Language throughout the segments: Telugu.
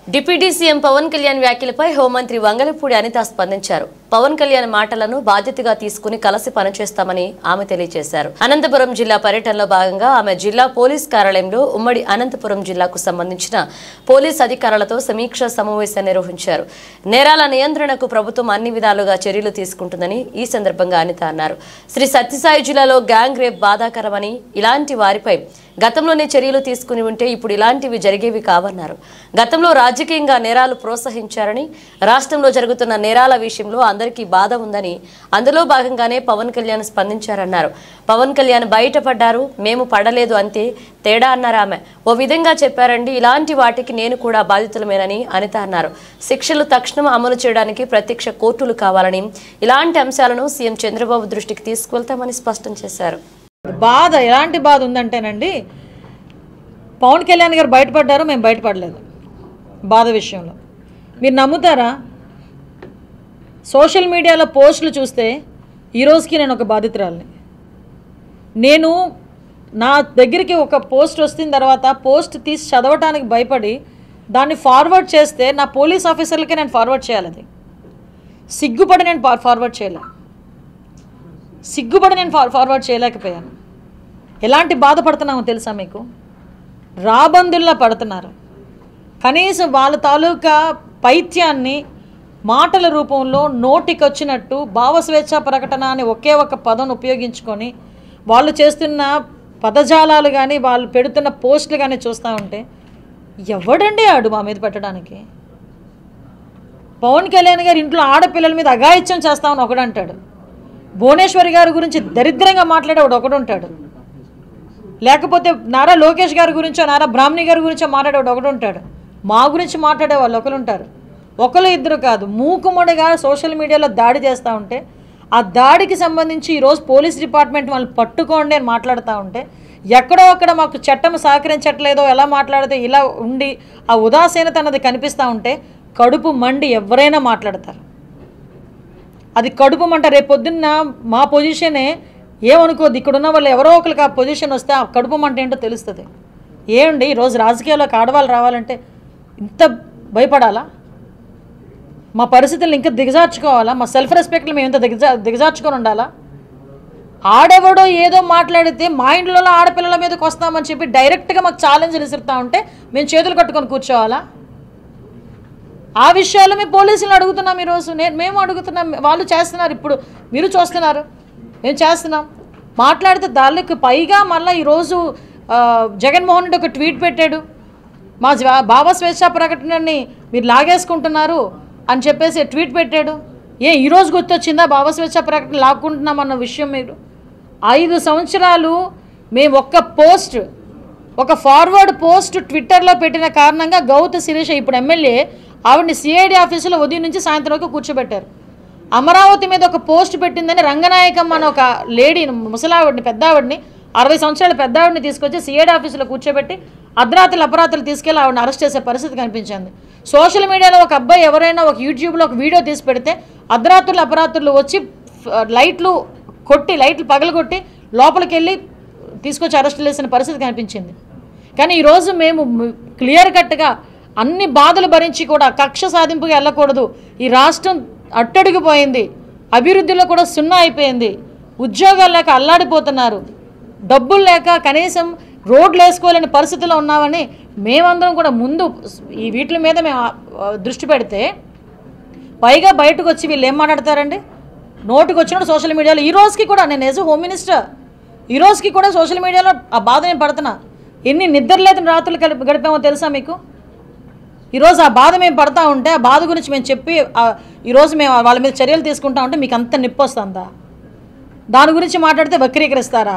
డిప్యూటీ సీఎం పవన్ కళ్యాణ్ వ్యాఖ్యలపై హోంమంత్రి వంగలపూడి అనిత స్పందించారు పవన్ కళ్యాణ్ మాటలను బాధ్యతగా తీసుకుని కలిసి పనిచేస్తామని ఆమె తెలియజేశారు అనంతపురం జిల్లా పర్యటనలో భాగంగా ఆమె జిల్లా పోలీస్ కార్యాలయంలో ఉమ్మడి అనంతపురం జిల్లాకు సంబంధించిన పోలీస్ అధికారులతో సమీక్ష సమావేశం నిర్వహించారు నేరాల నియంత్రణకు ప్రభుత్వం అన్ని విధాలుగా చర్యలు తీసుకుంటుందని ఈ సందర్భంగా అనిత అన్నారు శ్రీ సత్యసాయి జిల్లాలో గ్యాంగ్ రేప్ బాధాకరమని ఇలాంటి వారిపై గతంలోనే చర్యలు తీసుకుని ఉంటే ఇప్పుడు ఇలాంటివి జరిగేవి కావన్నారు గతంలో రాజకీయంగా నేరాలు ప్రోత్సహించారని రాష్ట్రంలో జరుగుతున్న నేరాల విషయంలో అందరికీ బాధ ఉందని అందులో భాగంగానే పవన్ కళ్యాణ్ స్పందించారన్నారు పవన్ కళ్యాణ్ బయటపడ్డారు మేము పడలేదు అంతే తేడా అన్నారు ఆమె ఓ విధంగా చెప్పారండి ఇలాంటి వాటికి నేను కూడా బాధితులమేనని అనిత అన్నారు శిక్షలు తక్షణం అమలు చేయడానికి ప్రత్యక్ష కోర్టులు కావాలని ఇలాంటి అంశాలను సీఎం చంద్రబాబు దృష్టికి తీసుకువెళ్తామని స్పష్టం చేశారు బాధ ఎలాంటి బాధ ఉందంటేనండి పవన్ కళ్యాణ్ గారు బయటపడ్డారు మేము బయటపడలేదు బాధ విషయంలో మీరు నమ్ముతారా సోషల్ మీడియాలో పోస్టులు చూస్తే ఈ రోజుకి నేను ఒక బాధితురాలిని నేను నా దగ్గరికి ఒక పోస్ట్ వచ్చిన తర్వాత పోస్ట్ తీసి చదవటానికి భయపడి దాన్ని ఫార్వర్డ్ చేస్తే నా పోలీస్ ఆఫీసర్లకే నేను ఫార్వర్డ్ చేయాలి అది సిగ్గుపడి నేను ఫా- ఫార్వర్డ్ చేయలే సిగ్గుపడి నేను ఫార్ ఫార్వర్డ్ చేయలేకపోయాను ఎలాంటి బాధపడుతున్నామో తెలుసా మీకు రాబందుల్లా పడుతున్నారు కనీసం వాళ్ళ తాలూకా పైత్యాన్ని మాటల రూపంలో నోటికొచ్చినట్టు భావస్వేచ్ఛ ప్రకటన అని ఒకే ఒక పదం ఉపయోగించుకొని వాళ్ళు చేస్తున్న పదజాలాలు కానీ వాళ్ళు పెడుతున్న పోస్టులు కానీ చూస్తూ ఉంటే ఎవడండి ఆడు మా మీద పెట్టడానికి పవన్ కళ్యాణ్ గారు ఇంట్లో ఆడపిల్లల మీద అఘాయిత్యం చేస్తామని ఒకడు అంటాడు భువనేశ్వరి గారి గురించి దరిద్రంగా మాట్లాడేవాడు ఒకడు ఉంటాడు లేకపోతే నారా లోకేష్ గారి గురించో నారా బ్రాహ్మణి గారి గురించో మాట్లాడేవాడు ఒకడు ఉంటాడు మా గురించి మాట్లాడే వాళ్ళు ఒకరు ఉంటారు ఒకరు ఇద్దరు కాదు మూకుమ్మడిగా సోషల్ మీడియాలో దాడి చేస్తూ ఉంటే ఆ దాడికి సంబంధించి ఈరోజు పోలీస్ డిపార్ట్మెంట్ వాళ్ళని పట్టుకోండి అని మాట్లాడుతూ ఉంటే ఎక్కడో అక్కడ మాకు చట్టం సహకరించట్లేదో ఎలా మాట్లాడితే ఇలా ఉండి ఆ ఉదాసీనత అన్నది కనిపిస్తూ ఉంటే కడుపు మండి ఎవరైనా మాట్లాడతారు అది కడుపు మంట రేపు పొద్దున్న మా పొజిషనే ఏమనుకోద్దు ఇక్కడ ఉన్న వాళ్ళు ఎవరో ఒకరికి ఆ పొజిషన్ వస్తే ఆ కడుపు మంట ఏంటో తెలుస్తుంది ఏమండి ఈరోజు రాజకీయాల్లోకి ఆడవాళ్ళు రావాలంటే ఇంత భయపడాలా మా పరిస్థితులను ఇంకా దిగజార్చుకోవాలా మా సెల్ఫ్ రెస్పెక్ట్లు మేము ఇంత దిగజా దిగజార్చుకొని ఉండాలా ఆడెవడో ఏదో మాట్లాడితే మా ఇంట్లో ఆడపిల్లల మీదకి వస్తామని చెప్పి డైరెక్ట్గా మాకు ఛాలెంజ్లు విసురుతా ఉంటే మేము చేతులు కట్టుకొని కూర్చోవాలా ఆ విషయాలు మేము పోలీసులు అడుగుతున్నాం ఈరోజు నేను మేము అడుగుతున్నాం వాళ్ళు చేస్తున్నారు ఇప్పుడు మీరు చూస్తున్నారు మేము చేస్తున్నాం మాట్లాడితే దానికి పైగా మళ్ళీ ఈరోజు ఆ, జగన్మోహన్ రెడ్డి ఒక ట్వీట్ పెట్టాడు మా జ- భావ స్వేచ్ఛ ప్రకటనని మీరు లాగేసుకుంటున్నారు అని చెప్పేసి ట్వీట్ పెట్టాడు ఏ ఈరోజు గుర్తొచ్చిందా భావ స్వేచ్ఛ ప్రకటన లాక్కుంటున్నామన్న విషయం మీరు ఐదు సంవత్సరాలు మేము ఒక్క పోస్ట్ ఒక ఫార్వర్డ్ పోస్ట్ ట్విట్టర్లో పెట్టిన కారణంగా గౌత శిరీష ఇప్పుడు ఎమ్మెల్యే ఆవిడని సిఐడి ఆఫీసులో ఉదయం నుంచి సాయంత్రం వరకు కూర్చోబెట్టారు అమరావతి మీద ఒక పోస్ట్ పెట్టిందని రంగనాయకమ్మ అని ఒక లేడీని ముసలావిడిని పెద్దావిడిని అరవై సంవత్సరాల పెద్దావిడిని తీసుకొచ్చి సిఐడి ఆఫీసులో కూర్చోబెట్టి అర్ధరాత్రులు అపరాత్రులు తీసుకెళ్ళి ఆవిడని అరెస్ట్ చేసే పరిస్థితి కనిపించింది సోషల్ మీడియాలో ఒక అబ్బాయి ఎవరైనా ఒక యూట్యూబ్లో ఒక వీడియో తీసి పెడితే అర్ధరాత్రులు అపరాత్రులు వచ్చి ఫ్- లైట్లు కొట్టి లైట్లు పగలగొట్టి లోపలికి వెళ్ళి తీసుకొచ్చి అరెస్ట్ చేసిన పరిస్థితి కనిపించింది కానీ ఈరోజు మేము మ్- క్లియర్ కట్గా అన్ని బాధలు భరించి కూడా కక్ష సాధింపుగా వెళ్ళకూడదు ఈ రాష్ట్రం అట్టడిగిపోయింది అభివృద్ధిలో కూడా సున్నా అయిపోయింది ఉద్యోగాలు లేక అల్లాడిపోతున్నారు డబ్బులు లేక కనీసం రోడ్లు వేసుకోలేని పరిస్థితిలో ఉన్నామని మేమందరం కూడా ముందు ఈ వీటి మీద మేము ఆ- ఆ దృష్టి పెడితే పైగా బయటకు వచ్చి వీళ్ళు ఏం మాట్లాడతారండి నోటికి వచ్చినప్పుడు సోషల్ మీడియాలో ఈ రోజుకి కూడా నేను ఎజ్ హోమ్ మినిస్టర్ ఈ రోజుకి కూడా సోషల్ మీడియాలో ఆ బాధ నేను పడుతున్నా ఎన్ని నిద్రలేని రాత్రులు గడిప గడిపామో తెలుసా మీకు ఈరోజు ఆ బాధ మేము పడతా ఉంటే ఆ బాధ గురించి మేము చెప్పి ఆ, ఈరోజు మేము వాళ్ళ మీద చర్యలు తీసుకుంటా ఉంటే మీకు అంత నొప్పి వస్తుందా దాని గురించి మాట్లాడితే వక్రీకరిస్తారా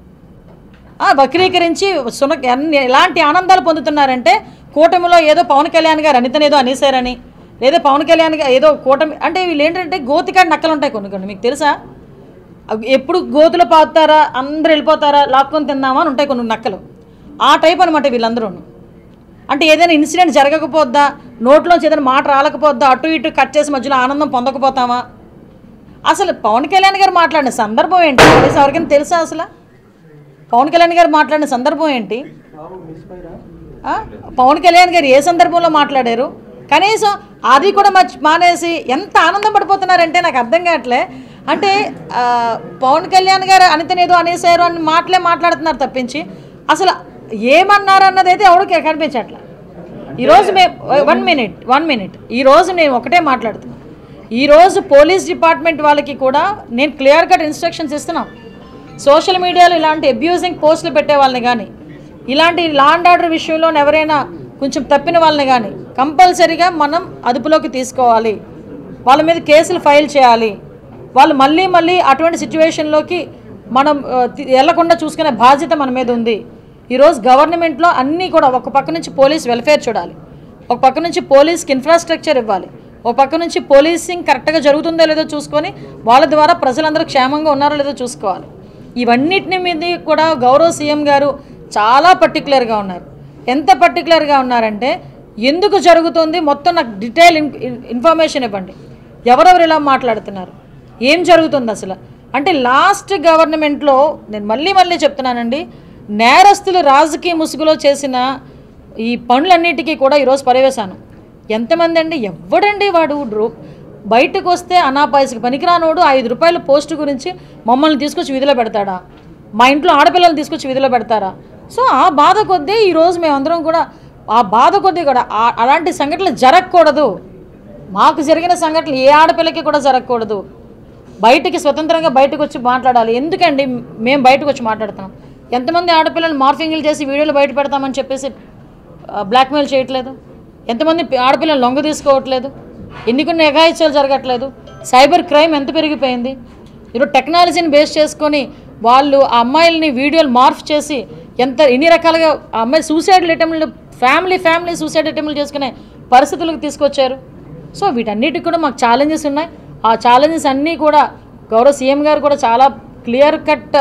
ఆ, వక్రీకరించి సున ఎన్ని ఎలాంటి ఆనందాలు పొందుతున్నారంటే కూటమిలో ఏదో పవన్ కళ్యాణ్ గారు అనితని ఏదో అనేసారని లేదా పవన్ కళ్యాణ్ గారు ఏదో కూటమి అంటే వీళ్ళు ఏంటంటే గోతికాడి నక్కలు ఉంటాయి కొన్ని కొన్ని మీకు తెలుసా అవి ఎప్పుడు గోతులు పాతారా అందరు వెళ్ళిపోతారా లాక్కొని తిందామా అని ఉంటాయి కొన్ని నక్కలు ఆ టైప్ అనమాట వీళ్ళందరూ అంటే ఏదైనా ఇన్సిడెంట్ జరగకపోద్దా నోట్లోంచి ఏదైనా మాట రాలకపోద్దా అటు ఇటు కట్ చేసి మధ్యలో ఆనందం పొందకపోతామా అసలు పవన్ కళ్యాణ్ గారు మాట్లాడిన సందర్భం ఏంటి కనీసం ఎవరికైనా తెలుసా అసలు పవన్ కళ్యాణ్ గారు మాట్లాడిన సందర్భం ఏంటి ఆ? పవన్ కళ్యాణ్ గారు ఏ సందర్భంలో మాట్లాడారు కనీసం అది కూడా మర్చి మానేసి ఎంత ఆనందం పడిపోతున్నారంటే నాకు అర్థం కావట్లే అంటే ఆ, పవన్ కళ్యాణ్ గారు అనితనేదో అనేసారు అని మాటలే మాట్లాడుతున్నారు తప్పించి అసలు ఏమన్నారు అన్నది అయితే ఎవరికి కనిపించట్లే ఈరోజు May one minute one minute ఈరోజు నేను ఒకటే మాట్లాడుతున్నాను ఈరోజు పోలీస్ డిపార్ట్మెంట్ వాళ్ళకి కూడా నేను క్లియర్ కట్ ఇన్స్ట్రక్షన్స్ ఇస్తున్నాం సోషల్ మీడియాలో ఇలాంటి అబ్యూజింగ్ పోస్టులు పెట్టే వాళ్ళని కానీ ఇలాంటి లా అండ్ ఆర్డర్ విషయంలో ఎవరైనా కొంచెం తప్పిన వాళ్ళని కానీ కంపల్సరీగా మనం అదుపులోకి తీసుకోవాలి వాళ్ళ మీద కేసులు ఫైల్ చేయాలి వాళ్ళు మళ్ళీ మళ్ళీ అటువంటి సిచ్యువేషన్లోకి మనం ఆ, తి- వెళ్లకుండా చూసుకునే బాధ్యత మన మీద ఉంది ఈరోజు గవర్నమెంట్లో అన్నీ కూడా ఒక పక్క నుంచి పోలీస్ వెల్ఫేర్ చూడాలి ఒక పక్క నుంచి పోలీస్కి ఇన్ఫ్రాస్ట్రక్చర్ ఇవ్వాలి ఒక పక్క నుంచి పోలీసింగ్ కరెక్ట్గా జరుగుతుందో లేదో చూసుకొని వాళ్ళ ద్వారా ప్రజలందరూ క్షేమంగా ఉన్నారో లేదో చూసుకోవాలి ఇవన్నిటిని మీద కూడా గౌరవ సీఎం గారు చాలా పర్టికులర్గా ఉన్నారు ఎంత పర్టికులర్గా ఉన్నారంటే ఎందుకు జరుగుతుంది మొత్తం నాకు డీటెయిల్ ఇన్ ఇన్ఫర్మేషన్ ఇవ్వండి ఎవరెవరు ఇలా మాట్లాడుతున్నారు ఏం జరుగుతుంది అసలు అంటే లాస్ట్ గవర్నమెంట్లో నేను మళ్ళీ మళ్ళీ చెప్తున్నానండి నేరస్తులు రాజకీయ ముసుగులో చేసిన ఈ పనులన్నిటికీ కూడా ఈరోజు పర్యవేశాను ఎంతమంది అండి ఎవడండి వాడు డ్రో బయటకు వస్తే అనాపాయసకి పనికిరానోడు ఐదు రూపాయల పోస్టు గురించి మమ్మల్ని తీసుకొచ్చి విధిలో పెడతాడా మా ఇంట్లో ఆడపిల్లల్ని తీసుకొచ్చి విధిలో పెడతారా సో ఆ బాధ కొద్దీ ఈరోజు మేమందరం కూడా ఆ బాధ కొద్దీ కూడా ఆ- అలాంటి సంఘటనలు జరగకూడదు మాకు జరిగిన సంఘటనలు ఏ ఆడపిల్లకి కూడా జరగకూడదు బయటికి స్వతంత్రంగా బయటకు వచ్చి మాట్లాడాలి ఎందుకండి మేము బయటకు వచ్చి మాట్లాడుతున్నాం ఎంతమంది ఆడపిల్లలు మార్ఫింగ్లు చేసి వీడియోలు బయట పెడతామని చెప్పేసి బ్లాక్మెయిల్ చేయట్లేదు ఎంతమంది పి- ఆడపిల్లలు లొంగ తీసుకోవట్లేదు ఎన్ని కొన్ని ఎగాయిత్యాలు జరగట్లేదు సైబర్ క్రైమ్ ఎంత పెరిగిపోయింది ఈరోజు టెక్నాలజీని బేస్ చేసుకొని వాళ్ళు ఆ అమ్మాయిల్ని వీడియోలు మార్ఫ్ చేసి ఎంత ఎన్ని రకాలుగా ఆ అమ్మాయి సూసైడ్ అటెంప్ట్లు ఫ్యామిలీ ఫ్యామిలీ సూసైడ్ అటెంప్ట్లు చేసుకునే పరిస్థితులకు తీసుకొచ్చారు సో వీటన్నిటికి కూడా మాకు ఛాలెంజెస్ ఉన్నాయి ఆ ఛాలెంజెస్ అన్నీ కూడా గౌరవ సీఎం గారు కూడా చాలా క్లియర్ కట్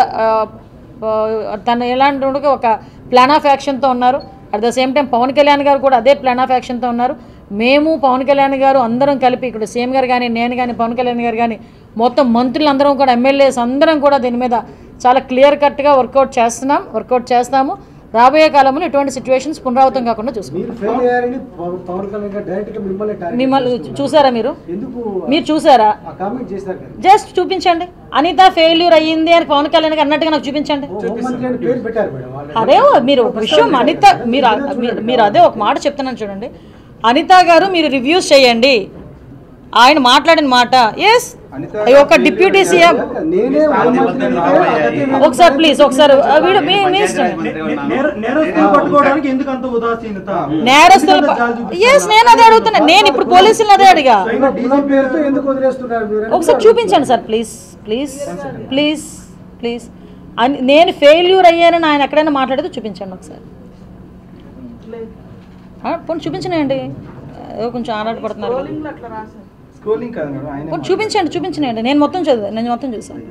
తను ఎలాంటి ఉండగా ఒక ప్లాన్ ఆఫ్ యాక్షన్తో ఉన్నారు at the same time Pavan Kalyan garu కూడా అదే ప్లాన్ ఆఫ్ యాక్షన్తో ఉన్నారు మేము పవన్ కళ్యాణ్ గారు అందరం కలిపి ఇక్కడ సీఎం గారు కానీ నేను కానీ పవన్ కళ్యాణ్ గారు కానీ మొత్తం మంత్రులు అందరం కూడా ఎమ్మెల్యేస్ అందరం కూడా దీని మీద చాలా క్లియర్ కట్గా వర్కౌట్ చేస్తున్నాం వర్కౌట్ చేస్తాము రాబోయే కాలంలో ఇటువంటి సిచ్యువేషన్స్ పునరావృతం కాకుండా చూసుకుంటాం మీరు ఫెయిల్ అయ్యారని పవన్ పవన్ కళ్యాణ్ గారు డైరెక్ట్ గా మిమ్మల్ని టార్గెట్ మిమ్మల్ని చూసారా మీరు ఎందుకు మీరు చూసారా ఆ కామెంట్ చేశారు కదా జస్ట్ చూపించండి అనిత ఫెయిల్యూర్ అయ్యింది అని పవన్ కళ్యాణ్ గారు అన్నట్టుగా నాకు చూపించండి హోంమంత్రి అని పేరు పెట్టారు మేడం వాళ్ళు అదే మీరు ఒక విషయం అనిత మీరు మీరు- మీరు అదే ఒక మాట చెప్తున్నాను చూడండి అనిత గారు మీరు రివ్యూస్ చేయండి ఆయన మాట్లాడిన మాట ఎస్ ఒక డిప్యూటీ సీఎం నేనే హోంమంత్రి అంటే అగత్య వేరు. ఒకసారి ప్లీజ్ ఒకసారి ఆ వీడియో మీ మీ ఇష్టం నేర- నేరస్తులు పట్టుకోవడానికి ఎందుకు అంత ఉదాసీనత నేరస్తులు ఎందుకు అంత జాలి చూపిస్తున్నారు? ఎస్ నేను అదే అడుగుతున్నా నేను ఇప్పుడు పోలీసులు అదే అడిగా కులం- కులం పేరుతో ఎందుకు వదిలేస్తున్నారు మీరు ఒకసారి చూపించండి sir please please please please అని నేను ఫెయిల్యూర్ అయ్యానని ఆయన ఎక్కడైనా మాట్లాడితే చూపించండి ఒకసారి ఆ, పోనీ చూపించనండి ఏదో కొంచెం ఆరాటపడుతున్నారు కదా. స్క్రోలింగ్ కాదు మేడం ఆయన పోనీ చూపించండి చూపించనండి నేను మొత్తం చదివా నేను మొత్తం చూసాను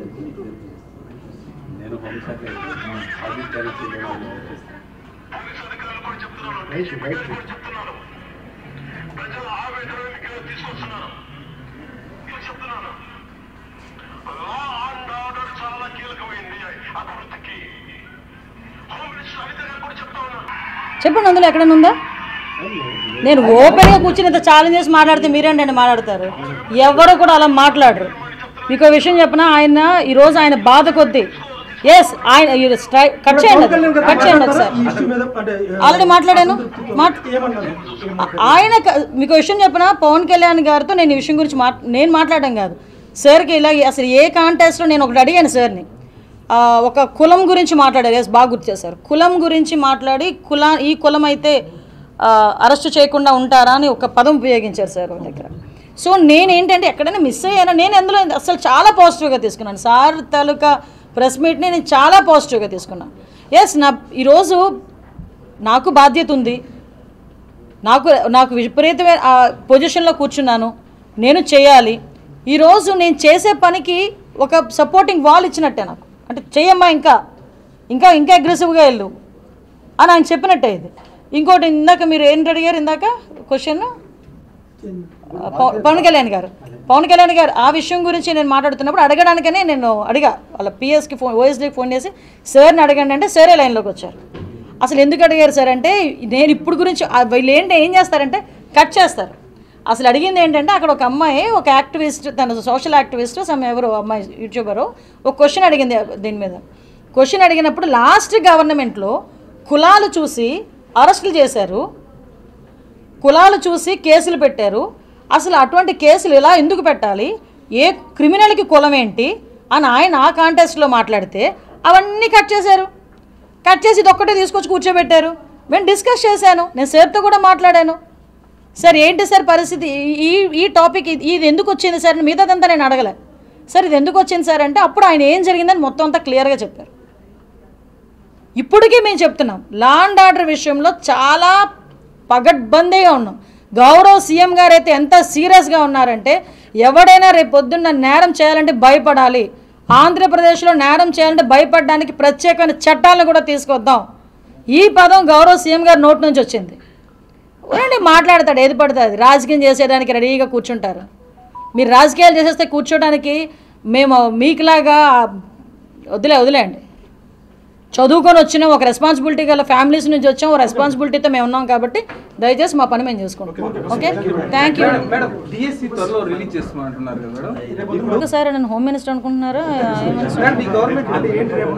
రైట్ రైట్ ప్రజల ఆవేదనకి తీసుకొస్తున్నాను నేను చెప్తున్నాను లా అండ్ ఆర్డర్ చాలా కీలకమైంది అభివృద్ధికి హోమ్ మినిస్టర్ అనిత గారు కూడా చెప్తా ఉన్నారు చెప్పండి అందులో ఎక్కడైనా ఉందా నేను ఓపెన్గా కూర్చుని ఇంత ఛాలెంజ్ చేసి మాట్లాడితే మీరేంటండి మాట్లాడతారు ఎవరు కూడా అలా మాట్లాడరు మీకు ఒక విషయం చెప్పిన ఆయన ఈరోజు ఆయన బాధ కొద్దీ ఎస్ ఆయన ఈ స్ట్రై- కట్ చేయండి అది. కట్ చేయండి ఒకసారి ఈ ఇష్యూ మీద అంటే ఆల్రెడీ మాట్లాడాను మాట్ ఏమన్నారు ఆయన క- మీకు విషయం చెప్పిన పవన్ కళ్యాణ్ గారితో నేను ఈ విషయం గురించి మాట్ నేను మాట్లాడడం కాదు సార్కి ఇలా అసలు ఏ కాంటెస్ట్లో నేను ఒకటి అడిగాను సార్ని ఆ, ఒక కులం గురించి మాట్లాడారు ఎస్ బాగా గుర్తు చేశారు కులం గురించి మాట్లాడి కుల ఈ కులం అయితే అరెస్ట్ చేయకుండా ఉంటారా అని ఒక పదం ఉపయోగించారు సార్ వాళ్ళ దగ్గర సో నేనేంటంటే ఎక్కడైనా మిస్ అయ్యానా నేను అందులో అసలు చాలా పాజిటివ్గా తీసుకున్నాను సార్ తాలూకా ప్రెస్ మీట్ని నేను చాలా పాజిటివ్గా తీసుకున్నాను ఎస్ నా ఈరోజు నాకు బాధ్యత ఉంది నాకు నాకు విపరీతమైన ఆ పొజిషన్లో కూర్చున్నాను నేను చేయాలి ఈరోజు నేను చేసే పనికి ఒక సపోర్టింగ్ వాల్ ఇచ్చినట్టే నాకు అంటే చేయమ్మా ఇంకా ఇంకా ఇంకా అగ్రెసివ్గా వెళ్ళు అని ఆయన చెప్పినట్టే ఇది ఇంకోటి ఇందాక మీరు ఏంటి అడిగారు ఇందాక క్వశ్చన్ పవన్ కళ్యాణ్ గారు పవన్ కళ్యాణ్ గారు ఆ విషయం గురించి నేను మాట్లాడుతున్నప్పుడు అడగడానికనే నేను అడిగా వాళ్ళ పిఎస్కి ఫోన్ ఓఎస్డీకి ఫోన్ చేసి సార్ని అడగండి అంటే సారే లైన్లోకి వచ్చారు అసలు ఎందుకు అడిగారు సార్ అంటే నేను ఇప్పుడు గురించి ఆ వీళ్ళు ఏంటి ఏం చేస్తారంటే కట్ చేస్తారు అసలు అడిగింది ఏంటంటే అక్కడ ఒక అమ్మాయి ఒక యాక్టివిస్ట్ తన సోషల్ యాక్టివిస్ట్ సమ్ ఎవరు అమ్మాయి యూట్యూబరు ఒక క్వశ్చన్ అడిగింది దీని మీద క్వశ్చన్ అడిగినప్పుడు లాస్ట్ గవర్నమెంట్లో కులాలు చూసి అరెస్టులు చేశారు కులాలు చూసి కేసులు పెట్టారు అసలు అటువంటి కేసులు ఇలా ఎందుకు పెట్టాలి ఏ క్రిమినల్కి కులం ఏంటి అని ఆయన ఆ కాంటెస్ట్లో మాట్లాడితే అవన్నీ కట్ చేశారు కట్ చేసి ఇది ఒక్కటే తీసుకొచ్చి కూర్చోబెట్టారు మేము డిస్కస్ చేశాను నేను సార్తో కూడా మాట్లాడాను సార్ ఏంటి సార్ పరిస్థితి ఈ ఈ టాపిక్ ఇది ఇది ఎందుకు వచ్చింది సార్ మిగతాదంతా నేను అడగలే సార్ ఇది ఎందుకు వచ్చింది సార్ అంటే అప్పుడు ఆయన ఏం జరిగిందని మొత్తం అంతా క్లియర్గా చెప్పారు ఇప్పటికీ మేము చెప్తున్నాం లా అండ్ ఆర్డర్ విషయంలో చాలా పగడ్బందీగా ఉన్నాం గౌరవ సీఎం గారు అయితే ఎంత సీరియస్గా ఉన్నారంటే ఎవడైనా రేపు పొద్దున్న నేరం చేయాలంటే భయపడాలి ఆంధ్రప్రదేశ్లో నేరం చేయాలంటే భయపడడానికి ప్రత్యేకమైన చట్టాలను కూడా తీసుకొద్దాం ఈ పదం గౌరవ సీఎం గారి నోటి నుంచి వచ్చింది ఉండండి మాట్లాడతాడు ఏది పడుతుంది అది రాజకీయం చేసేయడానికి రెడీగా కూర్చుంటారు మీరు రాజకీయాలు చేసేస్తే కూర్చోడానికి మేము మీకులాగా వదిలే వదిలేయండి చదువుకొని వచ్చిన ఒక రెస్పాన్సిబిలిటీ గల ఫ్యామిలీస్ నుంచి వచ్చాం ఒక రెస్పాన్సిబిలిటీతో మేము ఉన్నాం కాబట్టి దయచేసి మా పని మేము చేసుకుంటాం okay thank you madam DSC త్వరలో రిలీజ్ చేస్తున్నారు కదా మేడం ఒకసారి నేను హోమ్ మినిస్టర్ అనుకుంటున్నారా మేడం మీ గవర్నమెంట్ అంటే ఏంటి రేపు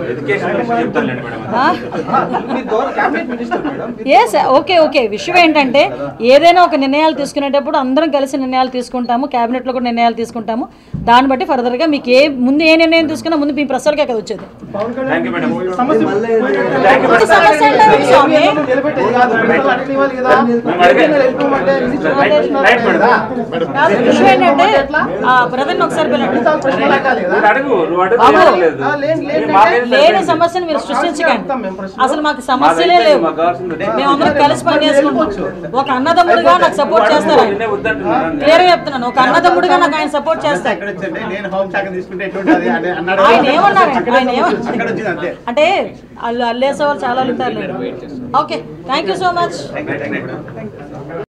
ఆ? మీ government cabinet minister madam yes okay okay విషయం ఏంటంటే ఏదైనా ఒక నిర్ణయాలు తీసుకునేటప్పుడు అందరం కలిసి నిర్ణయాలు తీసుకుంటాము క్యాబినెట్లో కూడా నిర్ణయాలు తీసుకుంటాము దాన్ని బట్టి ఫర్దర్గా మీకు ఏ ముందు ఏ నిర్ణయం తీసుకున్నా ముందు మీ ప్రసారకే కదా వచ్చేది పవన్ కళ్యాణ్ సమస్య ఇంకొక సమస్య ఏంటంటే స్వామి నిలబెట్టేది కాదు మినిస్టర్లు అడిగిన ఇవ్వాలి కదా మినిస్టర్లు వెళ్ళిపోమంటే మినిస్టర్లు వెళ్ళిపోతున్నారు కదా. కాదు, విషయం ఏంటంటే ఆ బ్రదర్ని ఒకసారి పిలండి మిగతా ప్రశ్నలు అడగాలి కదా. అడుగు నువ్వు అడుగు బాబు, ఏం లేదు. ఆ, లేని- లేని మీరు మాకేం అంటే- లేని సమస్యను మీరు సృష్టించకండి అసలు మాకు సమస్యలే లేవు మాకు కావాల్సింది మేమందరం కలిసి పని చేసుకుంటాం ఒక అన్నదమ్ముడుగా నాకు సపోర్ట్ చేస్తారు ఆయన. నిన్నే వద్దంటున్నాను క్లియర్ గా చెప్తున్నాను ఒక అన్నదమ్ముడుగా నాకు ఆయన సపోర్ట్ చేస్తారు ఎక్కడ వచ్చింది నేను హోమ్ శాఖ తీసుకుంటే ఎటువంటి అని అన్నాడు ఆయన ఏమన్నారు ఆయన అక్కడ ఏమన్నారు వచ్చింది అంతే అంటే వాళ్ళు అల్లేసే వాళ్ళు చాలా ఉంటారు okay thank you so much